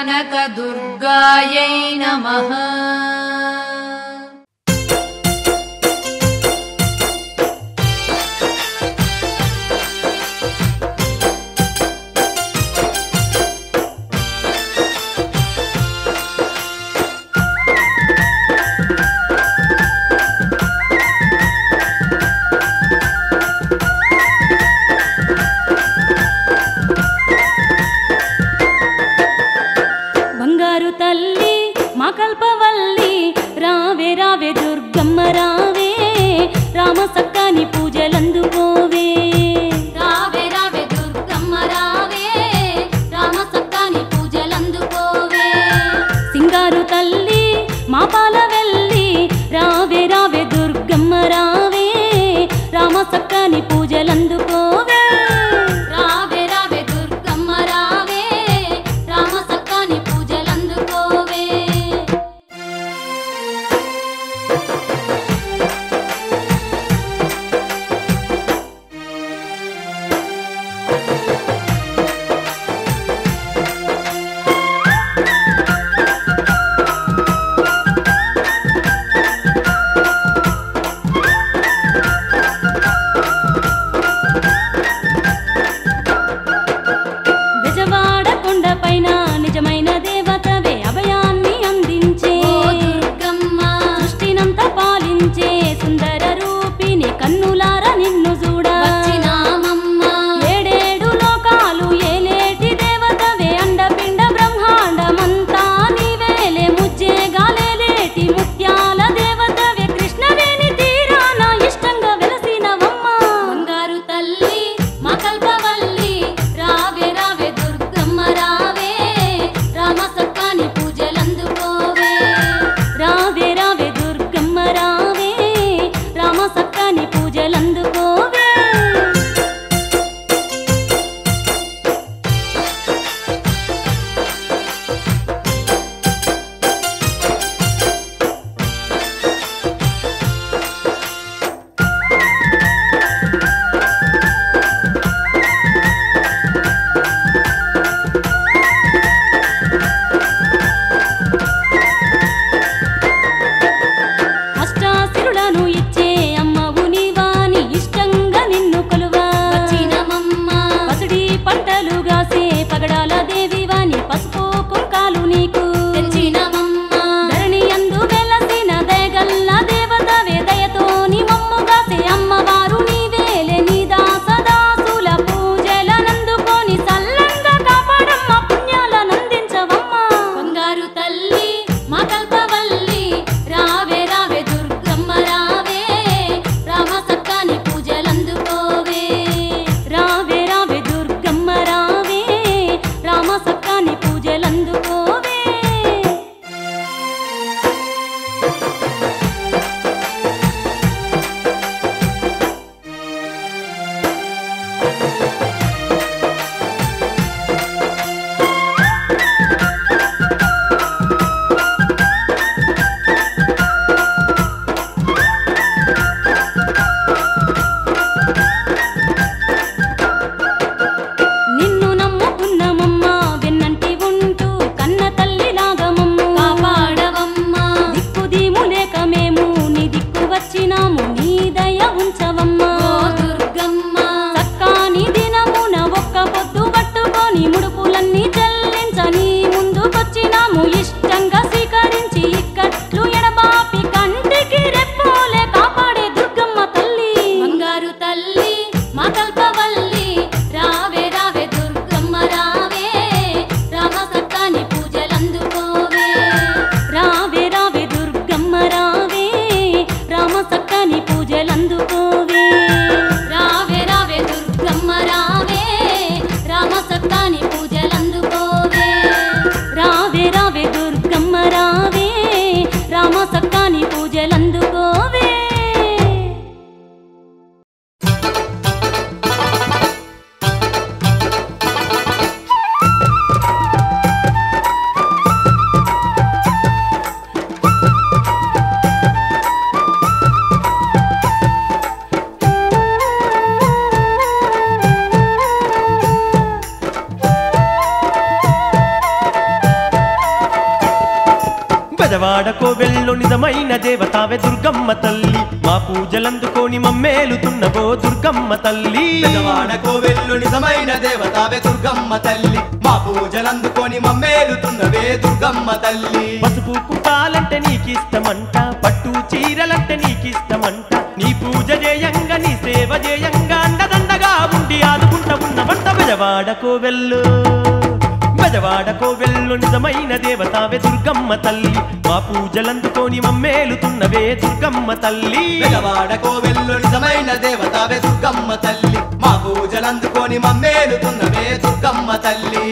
కనకదుర్గాయై నమః బంగారు తల్లి మా కల్పవల్లి రావే రావే దుర్గమ్మ రావే రామ సక్కాని పూజలందుకోవే రావే రావే దుర్గమ్మ రావే రామ సక్కాని పూజలందుకోవే సింగారు తల్లి మా పాల వెళ్ళి రావే రావే దుర్గమ్మ రావే రామ సక్కాని పూజలందుకోవే రావే రావే దుర్గమ్మ రావే రామ సక్కాని పూజలందుకోవే బెజవాడ కొండపైన నిజమైన దేవతవే అభయాన్ని అందించే ఓ దుర్గమ్మ సృష్టినంత పాలించే సుందర రూపిణి కన్నులార నిన్ను చూడ వచ్చినామమ్మ ఏడేడు లోకాలు ఏలేటి దేవతవే అండపిండ బ్రహ్మాండమంతా నీవేలే ముజ్జే గాలేలేటి ముత్యాల దేవతవే కృష్ణవేణి తీరాన ఇష్టంగా వెలసినవమ్మ బంగారు తల్లి మా కల్పవల్లి రావే రావే దుర్గమ్మ రావే రామ సక్కాని పూజలందుకోవే రావే రావే దుర్గమ్మ రావే రామ సక్కని పూజలందుకోవే అష్టాసిరులను ఇచ్చే అమ్మవు నీవాని ఇష్టంగా నిన్ను కొలువా వచ్చినమమ్మ పసిడి పంటలు గాసే పగడాల దేవివాని పసుపు కుంకాలు నీకు తెచ్చినమమ్మ ధరణి అందు వెలసిన దయగల్ల దేవతవే దయతోని మమ్ము గాసే అమ్మవారు నీవేలే నీ దాసదాసుల పూజలనందుకొని సల్లంగా కాపాడమ్మ పుణ్యాలనందించవమ్మ బంగారు తల్లి మా కల్పవల్లి రావే రావే దుర్గమ్మ రావే రామ సక్కాని పూజలందుకోవే రావే రావే దుర్గమ్మ రావే రామ సక్కాని పూజలందుకోవే నిన్ను నమ్ముకున్నమమ్మ వెన్నంటి ఉంటూ కన్న తల్లి లాగమమ్ము కాపాడవమ్మ దిక్కు లేక మేము నీ దిక్కు వచ్చినాము నీ దయ ఉంచవమ్మా ఓ దుర్గమ్మ చక్కాని దినమున ఒక్క పొద్దు పట్టుకొని ముడుపులన్నీ చెల్లించని ముందుకొచ్చినాము ఇష్టంగా స్వీకరించి ఇక్కట్లు ఎడబాపి కంటికి రెప్పోలే కాపాడే దుర్గమ్మ తల్లి బంగారు తల్లి మా కల్పవల్లి రావే రావే దుర్గమ్మ రావే రామ సక్కాని పూజలందుకోవే రావే రావే దుర్గమ్మ రావే రామ సక్కని పూజలందుకోవే రావే రావే దుర్గమ్మ రావే రామ సక్కాని పూజలందుకోవే రావే రావే దుర్గమ్మ రావే రామ సక్కాని పూజలందుకోవే పెదవాడ కోవెల్లో నిజమైన దేవతావే దుర్గమ్మ తల్లి మా పూజలందుకోని మమ్మేలుతున్నవో దుర్గమ్మ తల్లి పెదవాడ కోవెల్లు నిజమైన దేవతావే దుర్గమ్మ తల్లి మా పూజలందుకొని మమ్మేలుతున్నవే దుర్గమ్మ తల్లి పసుపు కుంకాలంటే నీకిష్టమంట పట్టు చీరలంటే నీకిష్టమంట నీ పూజ చేయంగా నీ సేవ చేయంగా అండదండగా ఉండి ఆదుకుంట ఉన్న వంట బెజవాడ కోవెల్లు బెజవాడ కోవెల్లు నిజమైన దేవతావే దుర్గమ్మ తల్లి మా పూజలందుకోని మమ్మేలుతున్నవే దుర్గమ్మ తల్లి పెదవాడ కోవెల్లు నిజమైన దేవతావే దుర్గమ్మ తల్లి మా పూజలందుకొని మమ్మేలుతున్నవే దుర్గమ్మ తల్లి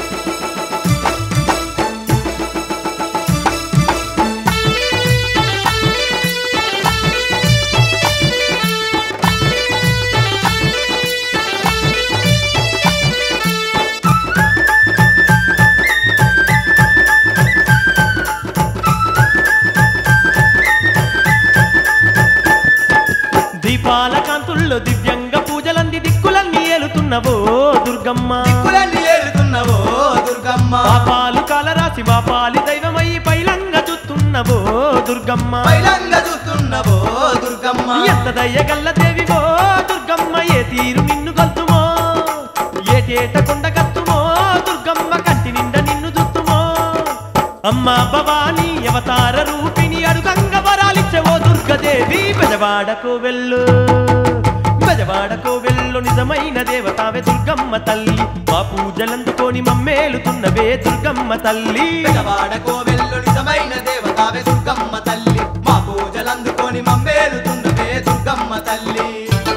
దీపాల కాంతుల్లో దివ్యంగా పూజలంది దిక్కులన్నీ ఏలుతున్నవో దుర్గమ్మ దిక్కులన్నీ ఏలుతున్నవో దుర్గమ్మ పాపాలు కాలరాసి పాపాలి దైవమై పైలంగా చూస్తున్నవో దుర్గమ్మ పైలంగ చూస్తున్నవో దుర్గమ్మ ఎంత దయ్యగల్ల దేవివో దుర్గమ్మ ఏ తీరు నిన్ను గల్తుమో ఏటేట కొండ కత్తుమో దుర్గమ్మ కంటి నిండా నిన్ను దుత్తుమో అమ్మ భవాని అవతార రూపిణి అడుగంగ వరాలిచ్చవో దుర్గదేవి బెజవాడకు వెళ్ళు బెజవాడకు వెళ్ళు నిజమైన దేవతావే దుర్గమ్మ తల్లి మా పూజలందుకొని మమ్మేలుతున్నవే దుర్గమ్మ తల్లి పెదవాడ కోవెల్లు నిజమైన దేవతావే దుర్గమ్మ తల్లి మా పూజలందుకొని మమ్మేలుతున్నవే దుర్గమ్మ తల్లి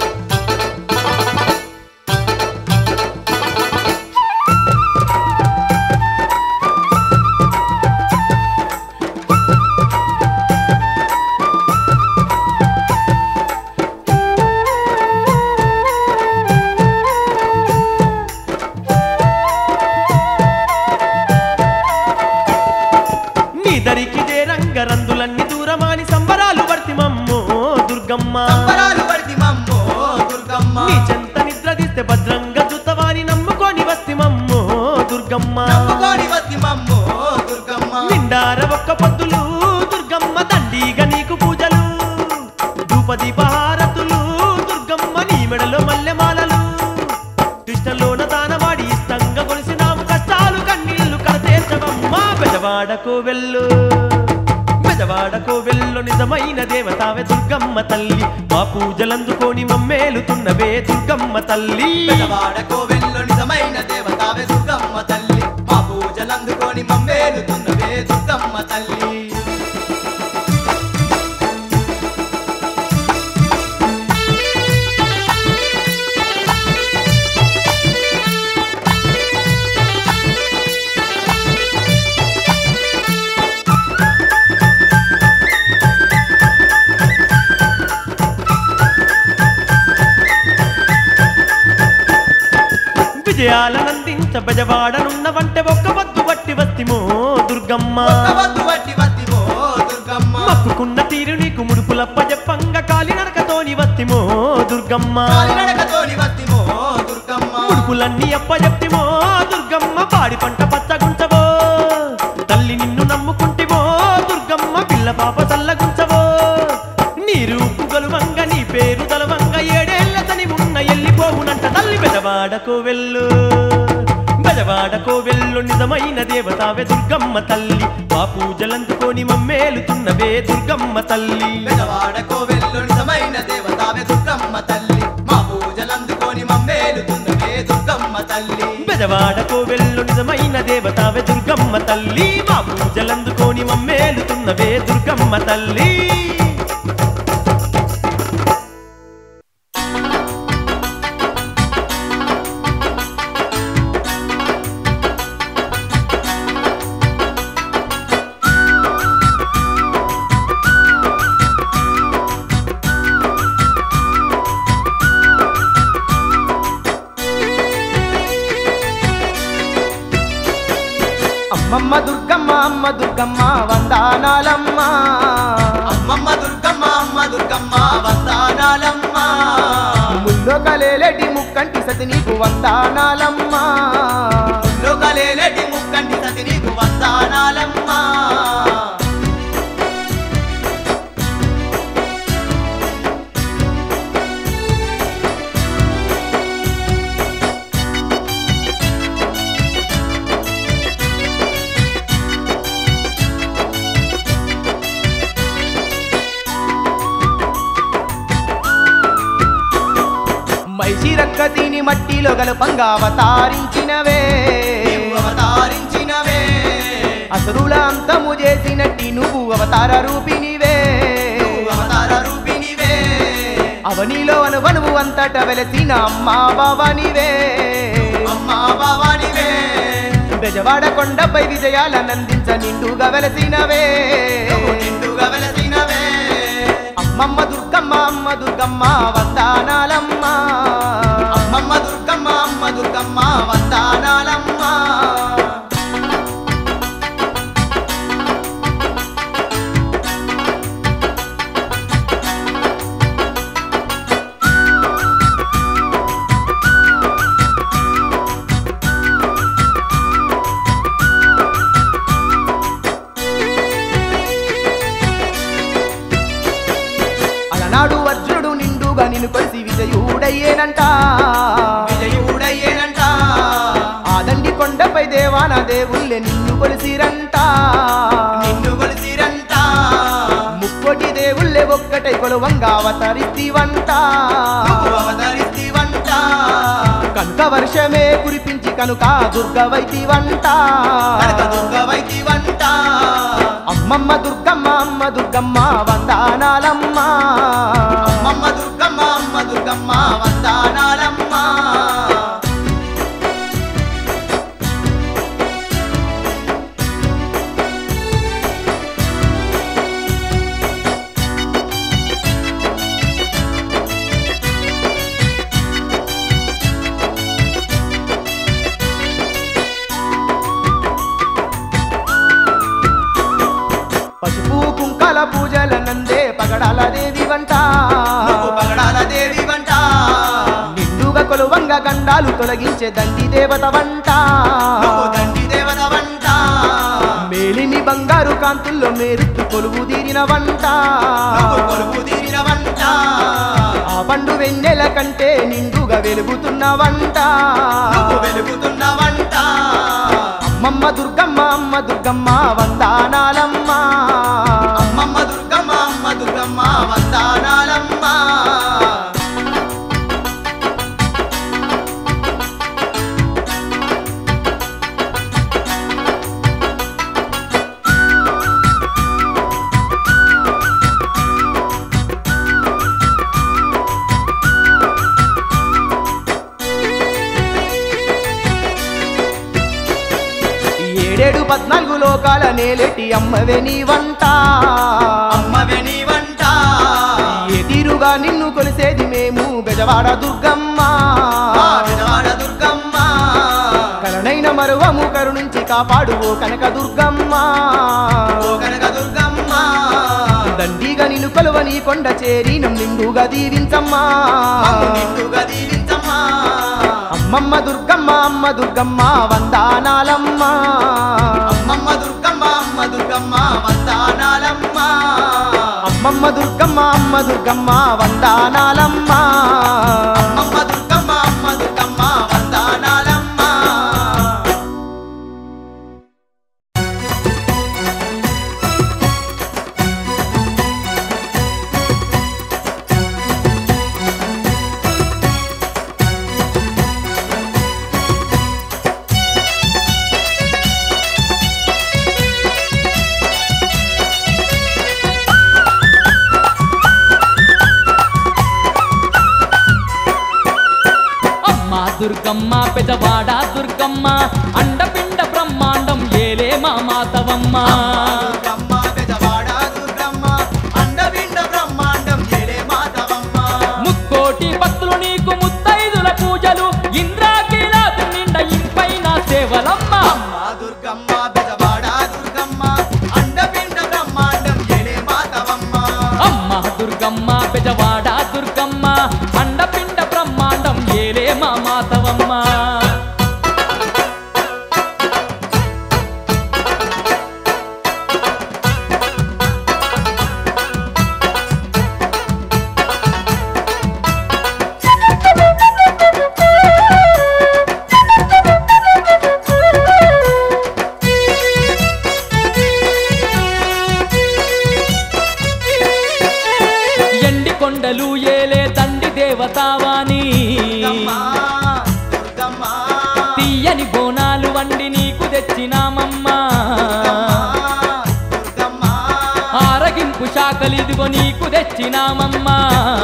నీ దరికి దే రంగరందులన్నీ దూరమాని సంబరాలు వర్తిమమ్మో దుర్గమ్మ సంబరాలు పడితి మమ్మో దుర్గమ్మ నీ చెంత నిద్ర తీస్తే భద్రంగా జుతవాని నమ్ముకొని వస్తిమమ్మో దుర్గమ్మ నమ్ముకోని వతి మమ్మో దుర్గమ్మ నిండార ఒక్క పొద్దులు దుర్గమ్మ దండిగా నీకు పూజలు ధూపదీపహారతులు దుర్గమ్మ నీ మెడలో మల్లెమాలలు కృష్ణలోన దానవాడి ఇష్టంగా కొలిసినాము కష్టాలు కన్నీళ్లు కడతేర్చవమ్మ పెదవాడకు వెళ్ళు పెదవాడకు వెళ్ళు నిజమైన దేవతావే దుర్గమ్మ తల్లి మా పూజలందుకొని మమ్మేలుతున్నవే దుర్గమ్మ తల్లి పెదవాడ కోవెల్లు నిజమైన దేవతావే దుర్గమ్మ తల్లి మా పూజలందుకొని మమ్మేలుతున్నవే దుర్గమ్మ తల్లి విజయాలనందించ బెజవాడనున్నవంటే ఒక్క వద్దు వట్టి వస్తిమో దుర్గమ్మ వద్దు వట్టి వత్తిమో దుర్గమ్మ మక్కుకున్న తీరు నీకు ముడుపులప్ప చెప్పంగ కాలి నడకతోని వస్తిమో దుర్గమ్మ కాలినడకతోని వత్తిమో దుర్గమ్మ ముడుపులన్నీ అప్ప చెప్తిమో దుర్గమ్మ పాడి పంట పచ్చగుంచవో తల్లి నిన్ను నమ్ముకుంటివో దుర్గమ్మ పిల్ల పాప చల్లగుంచవో నీ రూపు గలువంగ నీ పేరు తలవంగ ఏడేళ్ల తని ఉన్న ఎల్లిపోవునంట తల్లి బెదవాడకు వెళ్ళు బెదవాడకు వెళ్ళు నిజమైన దేవతావే దుర్గమ్మ తల్లి మా పూజలందుకొని మమ్మేలుతున్నవే దుర్గమ్మ తల్లి పెదవాడ కోవెల్లు నిజమైన దేవతావే దుర్గమ్మ తల్లి మా పూజలందుకొని మమ్మేలుతున్నవే దుర్గమ్మ తల్లి బెదవాడకు వెళ్ళు నిజమైన దేవతావే దుర్గమ్మ తల్లి మా పూజలందుకొని మమ్మేలుతున్నవే దుర్గమ్మ తల్లి అమ్మమ్మ దుర్గమ్మ అమ్మ దుర్గమ్మ వందానాలమ్మ అమ్మమ్మ దుర్గమ్మ అమ్మ దుర్గమ్మ వందానాలమ్మ ముల్లో కలేలేటి ముక్కంటి సతి నీకు వందానాలమ్మ లోకలేలేటి ముక్కంటి సతి నీకు వందానాలమ్మ మనిషి రక్కసిని మట్టిలో గలపంగా అవతారించినవే నీవు అవతారించినవే అసురుల అంతము చేసినట్టి నువ్వు అవతార రూపినివే నువ్వు అవతార రూపినివే అవనిలో అనువనువు అంతట వెలసిన అమ్మా బాబానివే అమ్మా భవానివే బెజవాడ కొండపై విజయాలనందించ నిండుగా వెలసినవే నువ్వు నిండుగా వెలసినవే అమ్మమ్మ దుర్గమ్మ అమ్మ దుర్గమ్మ వందానాలమ్మ అమ్మమ్మ దుర్గమ్మ అమ్మ దుర్గమ్మ వందానాలమ్మ అలనాడు అర్జునుడు నిండుగా నిన్ను కొలిసి విజయుడయ్యేనంట విజయుడయ్యేనంట ఆదండి కొండపై దేవాన దేవుళ్ళే నిన్ను కొలిసిరంట నిన్ను కొలిసిరంట ముక్కోటి దేవుళ్ళే ఒక్కటై కొలువంగా అవతరిస్తివంట నువ్వు అవతరిస్తివంట కనుక వర్షమే కురిపించి కనుక దుర్గవైతివంట కనక దుర్గవైతివంట అమ్మమ్మ దుర్గమ్మ అమ్మ దుర్గమ్మ వందానాలమ్మ అమ్మమ్మ దుర్గమ్మ అమ్మ దుర్గమ్మ వందానాలమ్మ పసుపు కుంకాల పూజల నందే పగడాల దేవి వంట నువ్వు పగడాల దేవి వంట నిండుగా కొలువంగా గండాలు తొలగించే దండి దేవత వంట నువ్వు దండి దేవత వంట మేలిని బంగారు కాంతుల్లో మేరుత్తు కొలువు తీరిన వంట నువ్వు కొలువు తీరిన వంట ఆ పండు వెన్నెల కంటే నిండుగా వెలుగుతున్న వంట నువ్వు వెలుగుతున్న వంట అమ్మమ్మ దుర్గమ్మ అమ్మ దుర్గమ్మ వందానాలమ్మ అమ్మమ్మ దుర్గమ్మ అమ్మ దుర్గమ్మ వందానాలమ్మ ఏడేడు పద్నాలుగు లోకాల నేలెటి అమ్మవే నీ వంట అమ్మవే నీ వంట ఏ తీరుగా నిన్ను కొలిసేది మేము బెజవాడ దుర్గమ్మ ఆ విజవాడ దుర్గమ్మ కరుణైన మరువము కరుణించి కాపాడు ఓ కనక దుర్గమ్మ ఓ కనక దుర్గమ్మ దండిగా నిన్ను కొలువ నీ కొండ చేరి నన్ను నిండుగా దీవించమ్మా మమ్ము నిండుగా దీవించమ్మా అమ్మమ్మ దుర్గమ్మ అమ్మ దుర్గమ్మ వందానాలమ్మ అమ్మమ్మ దుర్గమ్మ అమ్మ దుర్గమ్మ వందానాలమ్మ అమ్మమ్మ దుర్గమ్మ అమ్మ దుర్గమ్మ వందానాలమ్మ అమ్మమ్మ దుర్గమ్మ అమ్మ దుర్గమ్మ వందానాలమ్మ అమ్మ దుర్గమ్మ పెదవాడ దుర్గమ్మ అండపిండ బ్రహ్మాండం ఏలే మా మాతవమ్మ దుర్గమ్మ పెదవాడ దుర్గమ్మ అండపిండ బ్రహ్మాండం ఏలే మాతవమ్మ ముక్కోటి భక్తులు నీకు ముత్తైదుల పూజలు ఇంద్రాకీలాదు నిండ ఇంపైన సేవలమ్మ అమ్మ దుర్గమ్మ పెదవాడ దుర్గమ్మ అండపిండ బ్రహ్మాండం ఏలే మాతవమ్మ అమ్మ దుర్గమ్మ పెదవాడ దుర్గమ్మ అండపిండ బ్రహ్మాండం ఏలే మా మాతవమ్మ ఎన్ని బోనాలు వండి నీకు తెచ్చినామమ్మా దుర్గమ్మ ఆరగింపు శాఖలిదిగో నీకు తెచ్చినామమ్మా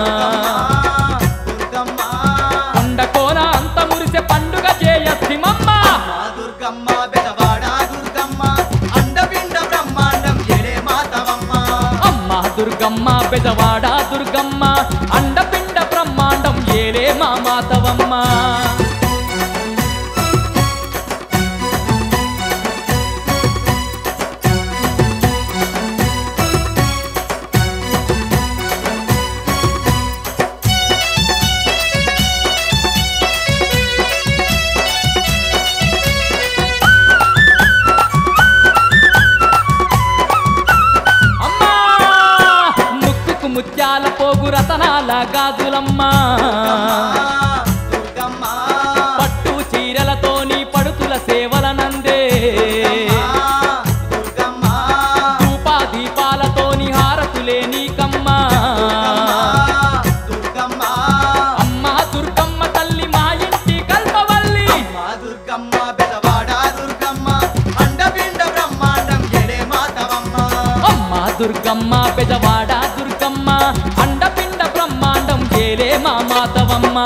దుర్గమ్మ కొండ కోన అంత మురిసె పండుగ చేయస్తిమమ్మ మా దుర్గమ్మ బెదవాడ దుర్గమ్మ అండపిండ బ్రహ్మాండం ఎడే మాతవమ్మ అమ్మ దుర్గమ్మ బెజవాడ దుర్గమ్మ అండపిండ బ్రహ్మాండం ఏలే మా మాతవమ్మ అమ్మా ముక్కుకు ముత్యాల పోగు రతనాల గాజులమ్మ దుర్గమ్మ పట్టు చీరలతోని పడుతుల సేవలనందే దుర్గమ్మ ధూపా దీపాలతోని హారతులే నీకమ్మా దుర్గమ్మ అమ్మ దుర్గమ్మ తల్లి మా ఇంటి కల్పవల్లి మా దుర్గమ్మ బెదవాడ దుర్గమ్మ అండపిండ బ్రహ్మాండం ఎడే మాతవమ్మ అమ్మ దుర్గమ్మ బెజవాడ దుర్గమ్మ అండపిండ బ్రహ్మాండం ఏలే మా మాతవమ్మ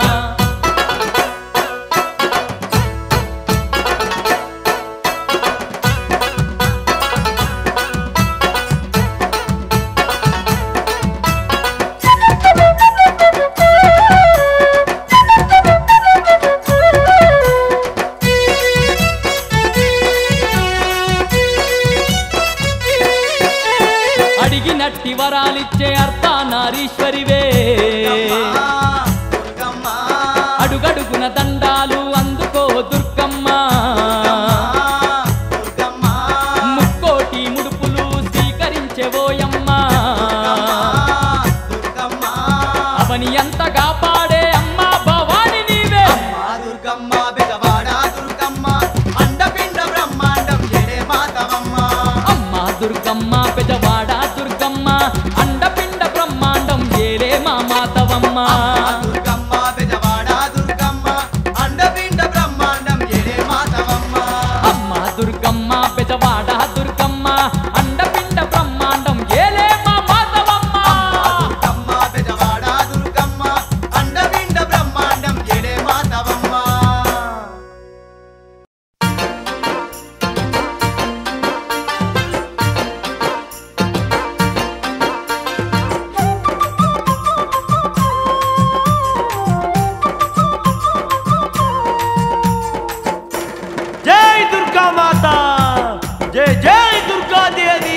అడిగినట్టి వరాలిచ్చే అర్థానారీశ్వరివే దుర్గమ్మ అడుగడుగున దండాలు అందుకో దుర్గమ్మ దుర్గమ్మ ముక్కోటి ముడుపులు స్వీకరించెవోయమ్మ దుర్గమ్మ అవని ఎంతగా పాడే అమ్మ భవాని నీవే మా దుర్గమ్మ బెదవాడ దుర్గమ్మ అండపిండ బ్రహ్మాండం ఎడే మాతవమ్మ అమ్మ దుర్గమ్మ పెదవాడ దుర్గమ్మ అండపిండ బ్రహ్మాండం ఏలే మా మాతవమ్మ దుర్గమ్మ బెదవాడ దుర్గమ్మ అండపిండ బ్రహ్మాండం ఎడే మాతవమ్మ అమ్మ దుర్గమ్మ పెదవాడ దుర్గమ్మ అండపిండ బ్రహ్మాండం ఏలే మా మాతవమ్మ దుర్గమ్మ బెదవాడ దుర్గమ్మ అండపిండ బ్రహ్మాండం ఎడే మాతవమ్మ జై దుర్గా మాత జై జై దుర్గా దేవి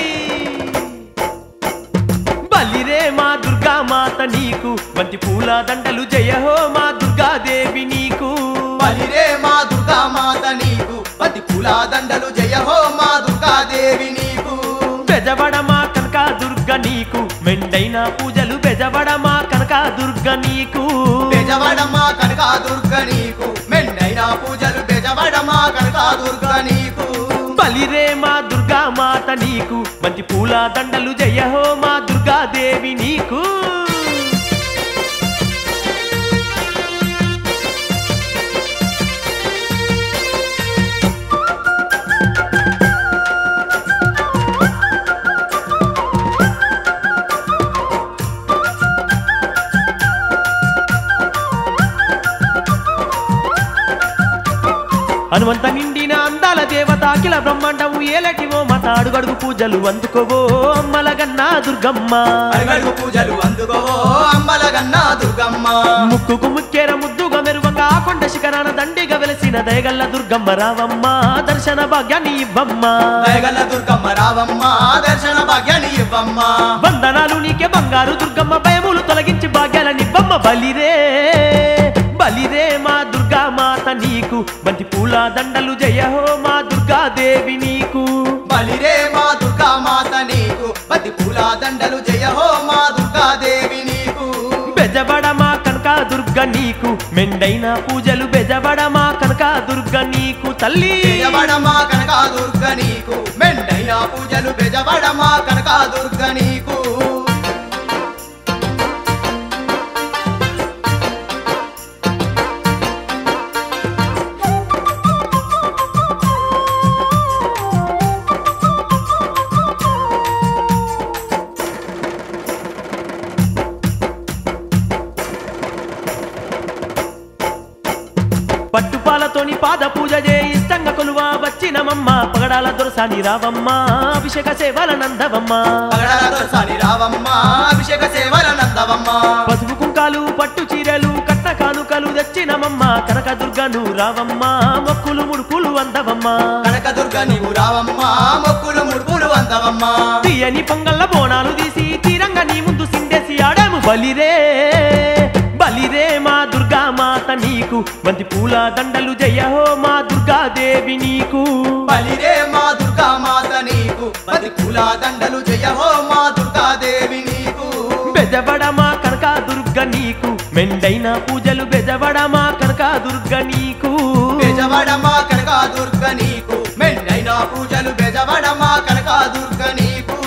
బలిరే మా దుర్గా మాత నీకు బంతి పూల దండలు జయ హో మా దుర్గా దేవి నీకు బలిరే మా దుర్గా మాత నీకు పతి పూల దండలు జయ హో మా దుర్గా దేవి నీకు బెజబడ మా కనక దుర్గ నీకు మెండైన పూజలు బెజబడ మా కనక దుర్గ నీకు బెజవడమా కనకా దుర్గ నీకు మెండైన పూజలు బెజవడమా కనకా దుర్గ నీకు బలిరే మా దుర్గా మాత నీకు బంతి పూల దండలు జయ హో మా దుర్గా దేవి నీకు హనుమంత నిండిన అందాల దేవత అఖిల బ్రహ్మాండము ఏలటివో మత అడుగడుగు పూజలు అందుకోవో అమ్మలగన్న దుర్గమ్మ అడుగడుగు పూజలు అందుకోవో అమ్మలగన్న దుర్గమ్మ ముక్కుకు ముక్కేర ముద్దుగా మెరువంగా ఆ కొండ శిఖరాన దండిగా వెలసిన దయగల్ల దుర్గమ్మ రావమ్మ దర్శన భాగ్యాన్ని ఇవ్వమ్మ దయగల దుర్గమ్మ రావమ్మ దర్శన భాగ్యాన్ని ఇవ్వమ్మ వందనాలు నీకే బంగారు దుర్గమ్మ భయములు తొలగించి భాగ్యాలనివ్వమ్మ బలిరే బలిరే మా దుర్గా మాత నీకు బంతి పూల దండలు జయ హో మా దుర్గా దేవి నీకు బలిరే మా దుర్గా మాత నీకు పతి పూల దండలు జయ హో మా దుర్గా దేవి నీకు బెజబడ మా కనక దుర్గ నీకు మెండైన పూజలు బెజబడ మా కనక దుర్గ నీకు తల్లి బెజవడమా కనకా దుర్గ నీకు మెండైన పూజలు బెజవడమా కనకా దుర్గ నీకు వచ్చినమమ్మ పగడాల దొరసాని రావమ్మ అభిషేక సేవల నందవమ్మ పగడాలతో సాని రావమ్మ అభిషేక సేవల నందవమ్మ పసుపు కుంకాలు పట్టు చీరలు కట్న కానుకలు తెచ్చినమమ్మ కనక దుర్గను రావమ్మ మొక్కులు ముడుపులు అందవమ్మ కనకదుర్గ నీవు రావమ్మ మొక్కులు ముడుపులు అందవమ్మ తీయని పొంగళ్ళ బోనాలు తీసి తీరంగా నీ ముందు సిండేసి ఆడాము బలిరే బలిరే మా దుర్గా మాత నీకు బంతి పూల దండలు జయ హో మా దుర్గాదేవి నీకు బలిరే మా దుర్గా మాత నీకు పది పూల దండలు జయ హో మా దుర్గాదేవి నీకు బెజబడ మా కనక దుర్గ నీకు మెండైన పూజలు బెజబడ మా కనక దుర్గ నీకు బెజవడ మా కనక దుర్గ నీకు మెండైన పూజలు బెజవడ మా కనక దుర్గ నీకు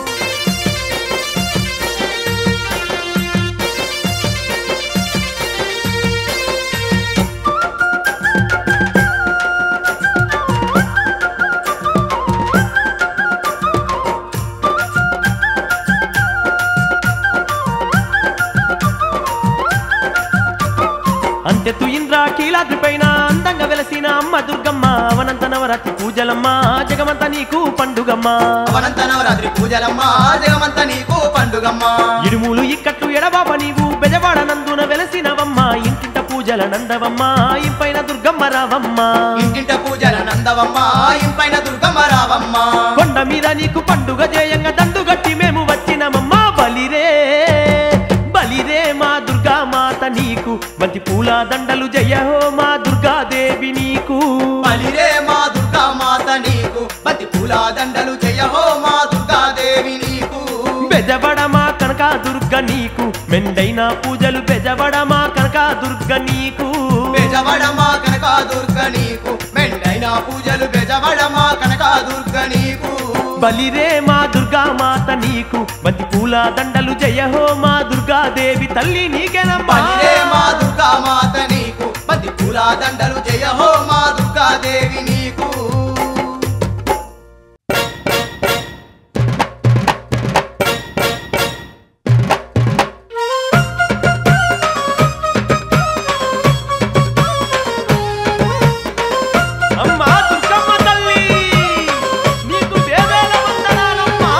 అంతెత్తు ఇంద్ర కీలాద్రి పైన అందంగా వెలసిన అమ్మ దుర్గమ్మ అవనంత నవరాత్రి పూజలమ్మ జగమంత నీకు పండుగమ్మ అవనంత నవరాత్రి పూజలమ్మ జగమంత నీకు పండుగమ్మ ఇడుములు ఇక్కట్లు ఎడబాబ నీవు బెజవాడ నందున వెలసినవమ్మ ఇంటింట పూజల నందవమ్మ ఇంపైన దుర్గమ్మ రావమ్మ ఇంటింట పూజల నందవమ్మ ఇంపైన దుర్గమ్మ రావమ్మ కొండ మీద నీకు పండుగ జయంగా దండుగట్టి మేము వచ్చినమమ్మ బలిరే బలిరే మా దుర్గా మాత నీకు బంతి పూల దండలు జయ హో మా దుర్గాదేవి నీకు బలిరే మా దుర్గా మాత నీకు పది పూల దండలు జయ హో మా దుర్గాదేవి నీకు బెజబడ మా కనక దుర్గ నీకు మెండైన పూజలు బెజబడ మా కనక దుర్గ నీకు బెజవడ మా కనక దుర్గ నీకు మెండైన పూజలు బెజవడ మా కనక దుర్గ నీకు బలిరే మా దుర్గా మాత నీకు బంతి పూల దండలు జయ హో మా దుర్గాదేవి తల్లి నీకెనమ్మా బలిరే మా దుర్గా మాత నీకు పది పూల దండలు జయ హో మా దుర్గాదేవి నీకు అమ్మా దుర్గమ్మ తల్లి నీకు వేవేల వందనాలమ్మా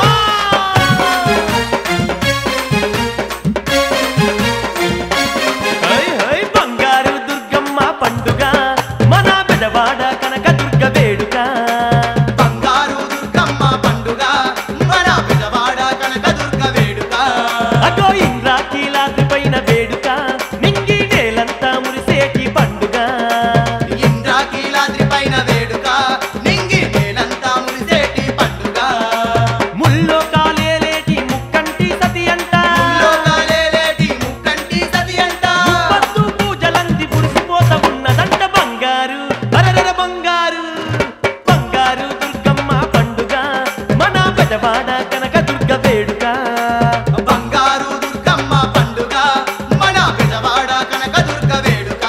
హై హై బంగారు దుర్గమ్మ పండుగ మన బెదవాడ కనక దుర్గ వేడుక బంగారు దుర్గమ్మ పండుగ మన బెజవాడ కనక దుర్గ వేడుక అటో ఇంద్రాకీలాద్రి పైన వేడుక నింగి నేలంతా మురిసేటి పండుగ ఇంద్రాకీలాద్రి పైన వేడుక నింగి నేలంతా మురిసేటి పండుగ ముల్లో కాలేలేటి ముక్కంటి సతి అంట లోకాలేలేటి ముక్కంటి సతి అంట పత్తు పూజలంది పురిసిపోత ఉన్నదంట బంగారు అరరర బంగారు బంగారు దుర్గమ్మ పండుగ మన పెదవాడ కనక దుర్గ వేడుక బంగారు దుర్గమ్మ పండుగ మన బెజవాడ కనక దుర్గ వేడుక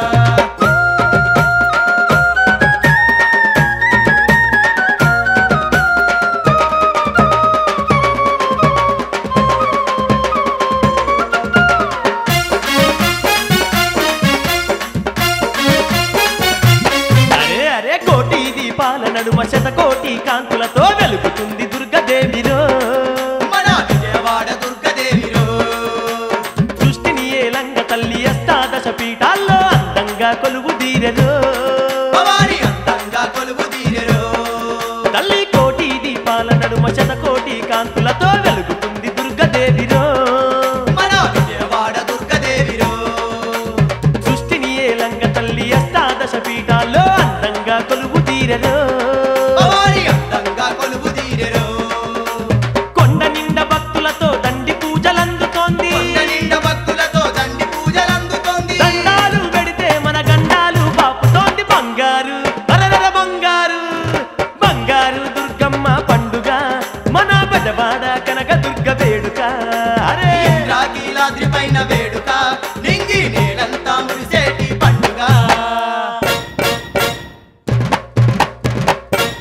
అరే అరే కోటి దీపాల నడుమ శతకోటి కాంతులతో వెలుగుతుంది దుర్గదేవిరో మన విజయవాడ దుర్గదేవిరో సృష్టిని ఏలంగ తల్లి అష్టాదశ పీఠాల్లో అందంగా కొలువు దీరెరో భవాని అందంగా కొలువు తీరెరో తల్లి కోటి దీపాల నడుమ శతకోటి కాంతులతో వెలుగుతుంది దుర్గదేవిరో మన విజయవాడ దుర్గదేవిరో సృష్టిని ఏలంగ తల్లి అష్టాదశ పీఠాల్లో అందంగా కొలువు తీరెరో భవాని అందంగా కొలువు తీరెరో కొండ నిండ భక్తులతో దండి పూజలందుతోంది కొండ నిండా భక్తులతో దండి పూజలందుతోంది దండాలు పెడితే మన గండాలు పాపుతోంది బంగారు అరరర బంగారు బంగారు దుర్గమ్మ పండుగ మన పెదవాడ కనక దుర్గ వేడుక అరే ఇంద్రాకీలాద్రి పైన వేడుక నింగి నేలంతా మురిసేటి పండుగ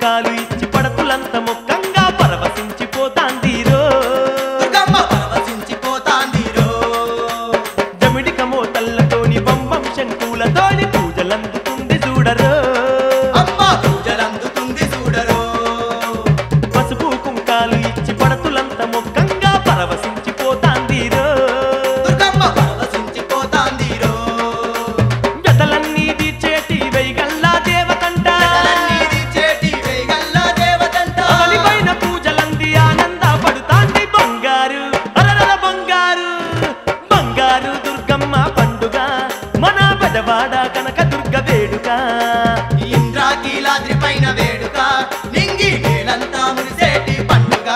కుంకాలు ఇచ్చి పడతులంత మొక్కంగా పరవశించిపోతాందిరో దుర్గమ్మ పరవశించిపోతాందిరో జమిడిక మోతల్లతోని పంపం శంకులతోని పూజలందుతుంది చూడరో అమ్మ పూజలందుతుంది చూడరో పసుపు కుంకాలు ఇచ్చి పడతులంత మొక్కంగా పరవశించిపోతాందిరో దుర్గమ్మ పరవశించిపోతాందిరో గతలన్నీ తీర్చేటి వైగల్లా దేవతంట జగలన్నీది చేటి వేగల్ల దేవతంట అవనిపైన పూజలంది ఆనంద పడుతాంది బంగారు అరరర బంగారు బంగారు దుర్గమ్మ పండుగ మన పెదవాడ కనక దుర్గ వేడుక ఇంద్రాకీలాద్రి పైన వేడుక నింగి నేలంతా మురిసేటి పండుగ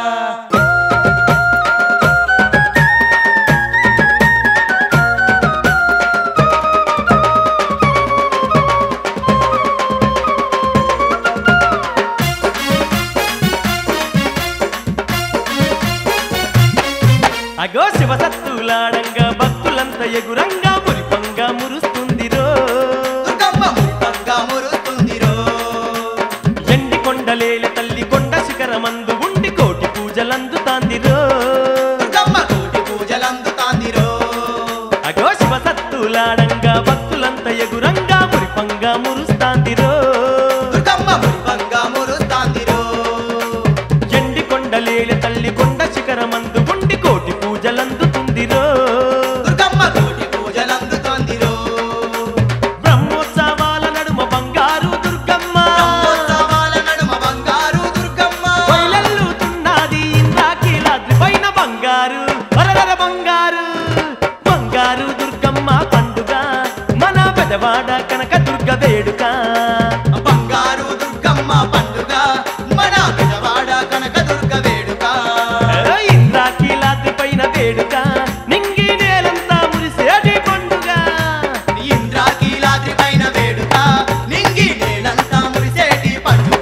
అగో శివసత్తులాడంగా భక్తులంత ఎగురంగా మురిపంగా మురుస్తుందిరో దుర్గమ్మ మురిపంగా మురుస్తుందిరో ఎండి కొండలేల తల్లి కొండ శిఖరమందు ఉండి కోటి పూజలందుతాందిరో దుర్గమ్మ కోటి పూజలందుతాందిరో అగో శివసత్తులాడంగా భక్తులంత ఎగురంగా మురిపంగా మురుస్తాందిరో దుర్గమ్మ మురిపంగా మురుస్తాందిరో ఎండి కొండలేల తల్లి కొండ శిఖరమందు ఉండి కోటి పూజలందుతుందిరో దుర్గమ్మ కోటి పూజలందుతోందిరో బ్రహ్మోత్సవాల నడుమ బంగారు దుర్గమ్మ బ్రహ్మోత్సవాల నడుమ బంగారు దుర్గమ్మ బయలెల్లుతున్నది ఇంద్రాకీలాద్రి పైన బంగారు అరరర బంగారు బంగారు దుర్గమ్మ పండుగ మన పెదవాడ కనక దుర్గ వేడుక బంగారు దుర్గమ్మ పండుగ మన పెదవాడ కనక దుర్గ వేడుక ఇంద్రాకీలాద్రి పైన వేడుక నింగి నేలంతా మురిసేటి పండుగ ఇంద్రాకీలాద్రి పైన వేడుక నింగి నేలంతా మురిసేటి పండుగ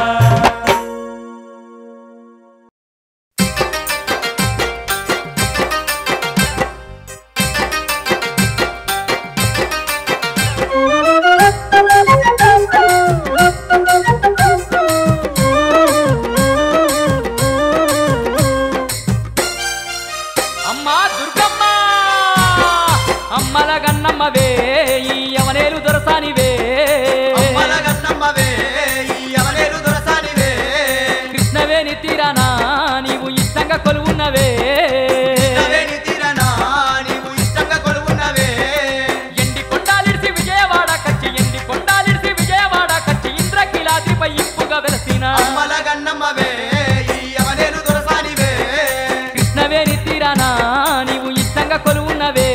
అమ్మా దుర్గమ్మ అమ్మల గన్నమ్మవే ఈ యవనేలు దొరసానివే అమ్మల గన్నమ్మవే ఈ అవలేరు దొరసానివే కృష్ణవేణి తీరానా నీవు ఇష్టంగా కొలువున్నవే నవేని తీరనా నీవు ఇష్టంగా కొలువున్నవే ఎండి కొండాలిడిసి విజయవాడ కచ్చి ఎండి కొండాలిడిసి విజయవాడ కచ్చి ఇంద్రకీలాద్రిపై ఇంపుగా వెలసిన అమ్మల గన్నమ్మవే ఈ అవలేరు దొరసానివే కృష్ణవేణి తీరానా నీవు ఇష్టంగా కొలువున్నవే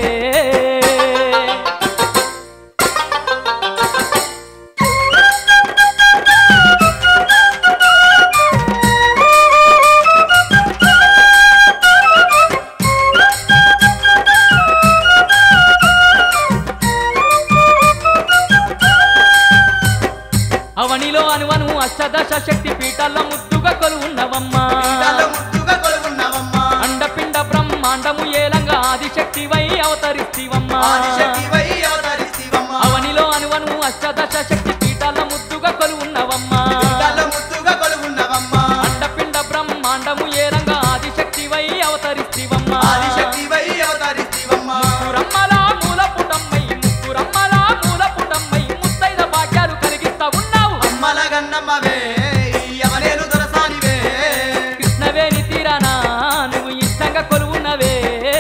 అవనిలో అనువను అష్టదశ శక్తి పీఠాల్లో ముద్దుగా కొలువున్నవమ్మా ఇడాల ముద్దుగా కొలువున్నవమ్మా అండపిండ బ్రహ్మాండము ఏలంగా ఆదిశక్తివై అవతరిస్తివమ్మా ఆదిశక్తివై అవతరిస్తివమ్మా అవనిలో అనువను అష్టదశ శక్తి పీఠాల్లో ముద్దుగా కొలువున్నవమ్మా ఇడాల ముద్దుగా కొలువున్నవమ్మా అండపిండ బ్రహ్మాండము ఏలంగా ఆదిశక్తివై అవతరిస్తివమ్మా ఆదిశక్తివై అవతరిస్తివమ్మా ముక్కురమ్మల మూల పుటమ్మై ముక్కురమ్మల మూల పుటమ్మై ముత్తైద భాగ్యాలు కలిగిస్తా ఉన్నావు అమ్మల గన్నమ్మవే ఈ అవలేరు దొరసానివే కృష్ణవేణి తీరానా నువ్వు ఇష్టంగా కొలువున్నవే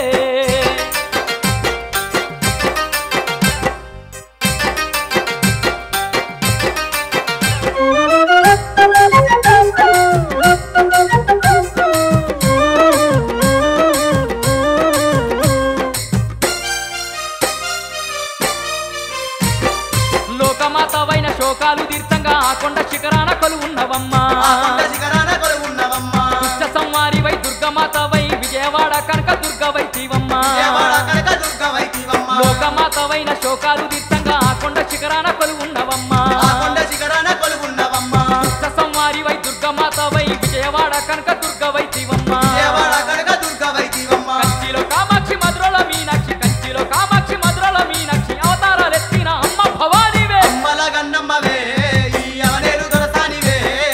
లోకమాతవైన శోకాలు తీర్థంగా ఆ కొండ శిఖరాన కొలువున్నవమ్మా ఆ కొండ శిఖరాన కొలువున్నవమ్మా దుష్ట సంవారివై దుర్గమాతవై విజయవాడ కనక దుర్గవై శివమ్మా విజయవాడ కనక దుర్గవైతివమ్మా లోకమాతవైన శోకాలు తీర్థంగా ఆ కొండ శిఖరాన కొలువున్నవమ్మా ఆ కొండ శిఖరాన కొలువున్నవమ్మా దుష్ట సంవారివై దుర్గమాతవై విజయవాడ కనక దుర్గవై శివమ్మా విజయవాడ కనక దుర్గవైతివమ్మా కంచిలో కామాక్షి మధురల మీనాక్షి కంచిలో కామాక్షి మధురల మీనాక్షి అవతారాలెత్తిన అమ్మ భవానివే అమ్మల గన్నమ్మవే ఈ అవలేరు దొరసానివే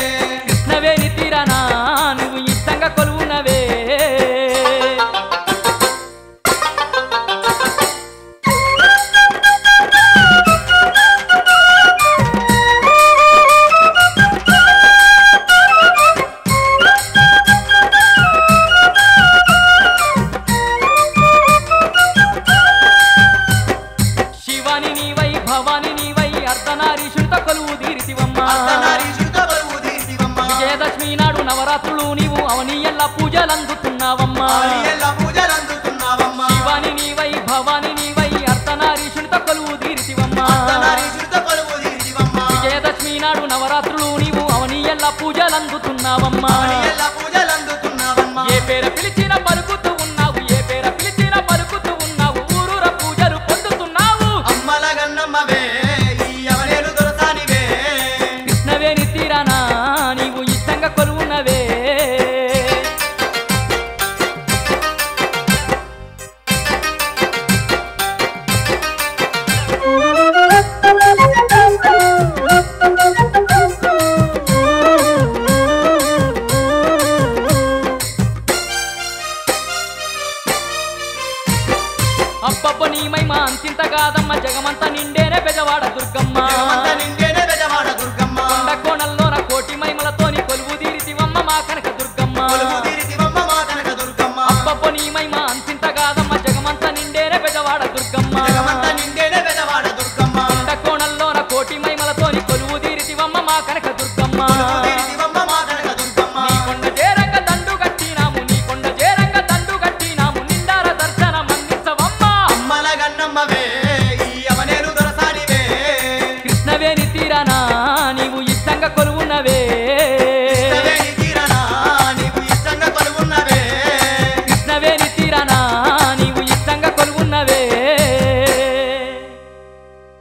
నవరాత్రులు నీవు అవనీయల్ల పూజలందుతున్నావమ్మా ఆలియల్ల పూజలందుతున్నావమ్మా శివాని నీవై భవాని నీవై అర్ధనారీషునితో కొలువు తీరితివమ్మా అర్ధనారీశ్వరుతో కొలువు తీరితివమ్మా విజయదశమి నాడు నవరాత్రులు నీవు అవనీయల్ల పూజలందుతున్నావమ్మా ఆలియల్ల పూజలందుతున్నావమ్మా ఏ పేర పిలిచిన పలుకుతూ ఉన్నావు ఏ పేర పిలిచిన పలుకుతూ ఉన్నావు ఊరూర పూజలు పొందుతున్నావు అమ్మల గన్నమ్మవే ఈ అవనేలు దొరసానివే కృష్ణవేణి తీరానా నీవు ఇష్టంగా కొలువున్నవే అబ్బబ్బ నీ మహిమ అంతింత కాదమ్మ జగమంత నిండేనే బెజవాడ దుర్గమ్మ జగమంత నిండేనే బెజవాడ దుర్గమ్మ కొండ కోణంలోన కోటి మహిమలతోని కొలువు తీరితివమ్మ మా కనక దుర్గమ్మ కొలువు తీరితివమ్మ మా కనక దుర్గమ్మ అబ్బబ్బ నీ మహిమ అంతింత కాదమ్మ జగమంత నిండేనే బెజవాడ దుర్గమ్మ జగమంత నిండేనే బెజవాడ దుర్గమ్మ కొండ కోణంలోన కోటి మహిమలతోని కొలువు తీరితివమ్మ మా కనక దుర్గమ్మ కొలువు తీరితివమ్మ మా కనక దుర్గమ్మ నీ కొండ చేరంగ దండు కట్టినాము నీ కొండ చేరంగ దండు కట్టినాము నిండార దర్శనం అందించవమ్మ అమ్మల గన్నమ్మవే ఈ అవనేలు దొరసానివే కృష్ణవేణి తీరానా నీవు ఇష్టంగా కొలువున్నవే